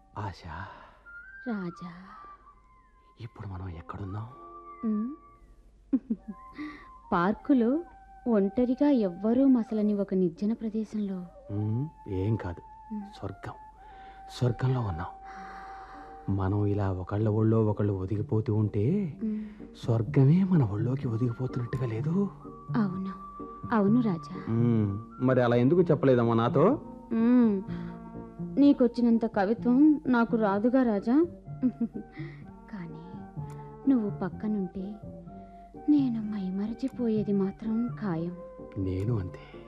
ఆశ రాజా ఇప్పుడు మనం ఎక్కడున్నాం ఉమ్. పార్కులో ఒంటరిగా ఎవ్వరూ మసలని ఒక నిర్జన ప్రదేశంలో ఉమ్, ఏం కాదు స్వర్గం స్వర్గంలో ఉన్నాం మనం ఇలా ఒకళ్ళ ఒళ్ళో ఒకళ్ళు ఒదిగిపోతూ ఉంటే ఉమ్. స్వర్గమే మన ఒళ్ళోకి ఒదిగిపోతున్నట్టుగా లేదు అవును అవును రాజా ఉమ్, మరి అలా ఎందుకు చెప్పలేదమ్మా నాతో ఉమ్. నీకొచ్చినంత కవిత్వం నాకు రాదుగా రాజా కానీ నువ్వు పక్కనుంటే నేను మైమరచిపోయేది మాత్రం ఖాయం నేను అంతే